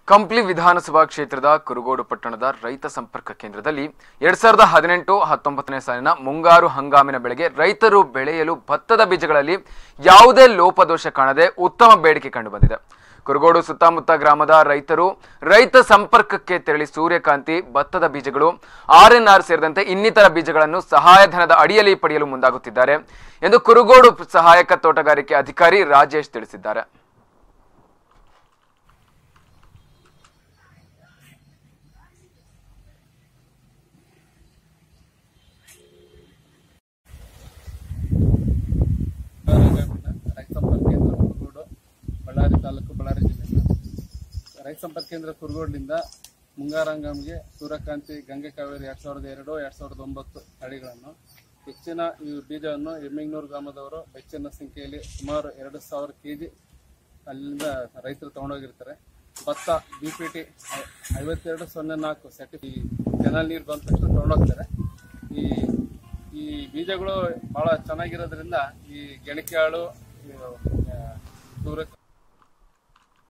ಕಂಪ್ಲಿ ವಿಧಾನಸಭಾ ಕ್ಷೇತ್ರದ ಕುರುಗೋಡು ಪಟ್ಟಣದ ರೈತ ಸಂಪರ್ಕ ಕೇಂದ್ರದಲ್ಲಿ ಎರಡ್ ಸಾವಿರದ ಹದಿನೆಂಟು ಹತ್ತೊಂಬತ್ತನೇ ಸಾಲಿನ ಮುಂಗಾರು ಹಂಗಾಮಿನ ಬೆಳೆಗೆ ರೈತರು ಬೆಳೆಯಲು ಭತ್ತದ ಬೀಜಗಳಲ್ಲಿ ಯಾವುದೇ ಲೋಪದೋಷ ಕಾಣದೆ ಉತ್ತಮ ಬೇಡಿಕೆ ಕಂಡುಬಂದಿದೆ ಕುರುಗೋಡು ಸುತ್ತಮುತ್ತ ಗ್ರಾಮದ ರೈತರು ರೈತ ಸಂಪರ್ಕಕ್ಕೆ ತೆರಳಿ ಸೂರ್ಯಕಾಂತಿ ಭತ್ತದ ಬೀಜಗಳು ಆರ್ ಎನ್ ಆರ್ ಸೇರಿದಂತೆ ಇನ್ನಿತರ ಬೀಜಗಳನ್ನು ಸಹಾಯಧನದ ಅಡಿಯಲ್ಲಿ ಪಡೆಯಲು ಮುಂದಾಗುತ್ತಿದ್ದಾರೆ ಎಂದು ಕುರುಗೋಡು ಸಹಾಯಕ ತೋಟಗಾರಿಕೆ ಅಧಿಕಾರಿ ರಾಜೇಶ್ ತಿಳಿಸಿದ್ದಾರೆ ರೈತ ಸಂಪರ್ಕ ಕೇಂದ್ರ ಕುರುಗೋಡು ಬಳ್ಳಾರಿ ತಾಲೂಕು ಬಳ್ಳಾರಿ ಜಿಲ್ಲೆಯಿಂದ ರೈತ ಸಂಪರ್ಕ ಕೇಂದ್ರ ಕುರುಗೋಡಿನಿಂದ ಮುಂಗಾರಂಗಂಗೆ ಸೂರ್ಯಕಾಂತಿ ಗಂಗೆ ಕಾವೇರಿ ಎರಡ್ ಸಾವಿರದ ಎರಡು ಎರಡ್ ಸಾವಿರದ ಒಂಬತ್ತು ತಳಿಗಳನ್ನು ಹೆಚ್ಚಿನ ಈ ಬೀಜವನ್ನು ಎಮ್ಮಿಂಗ್ನೂರು ಗ್ರಾಮದವರು ಹೆಚ್ಚಿನ ಸಂಖ್ಯೆಯಲ್ಲಿ ಸುಮಾರು ಎರಡು ಸಾವಿರ ಕೆ ಜಿ ಅಲ್ಲಿಂದ ರೈತರು ತಗೊಂಡೋಗಿರ್ತಾರೆ ಭತ್ತ ಬಿ ಪಿ ಟಿ ಐವತ್ತೆರಡು ಸೊನ್ನೆ ನಾಲ್ಕು ಸರ್ಟಿ ಕೆನಲ್ ನೀರು ಬಂದ ತಕ್ಷಣ ತಗೊಂಡೋಗ್ತಾರೆ ಈ ಈ ಬೀಜಗಳು ಬಹಳ ಚೆನ್ನಾಗಿರೋದ್ರಿಂದ ಈ ಗೆಣಕೆ ಆಳು ಈ, ಆ, ಸೂರ್ಯ